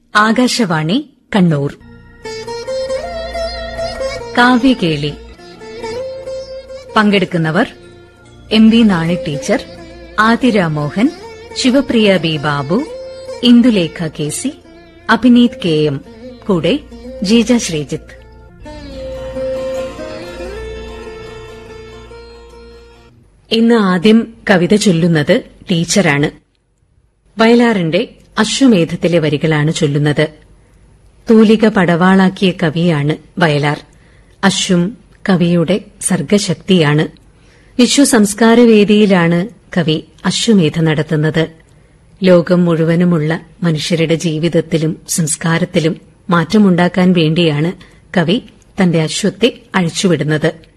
ആകാശവാണി കണ്ണൂർ കാവ്യകേളി പങ്കെടുക്കുന്നവർ M V Nani teacher Athira Mohan Shivapriya B Babu Indulekha K C Abhineeth K M കൂടെ ജീജ ശ്രീജിത്ത് ഇന്ന് ആദ്യം കവിത ചൊല്ലുന്നത് ടീച്ചറാണ് വയലാറിന്റെ അശ്വമേധത്തിലെ വരികളാണ് ചൊല്ലുന്നത് തൂലിക പടവാളാക്കിയ കവിയാണ് വയലാർ അശ്വം കവിയുടെ സർഗശക്തിയാണ് വിശ്വസംസ്കാരവേദിയിലാണ് കവി അശ്വമേധ നടത്തുന്നത് ലോകം മുഴുവനുമുള്ള മനുഷ്യരുടെ ജീവിതത്തിലും സംസ്കാരത്തിലും മാറ്റമുണ്ടാക്കാൻ വേണ്ടിയാണ് കവി തന്റെ അശ്വത്തെ അഴിച്ചുവിടുന്നത്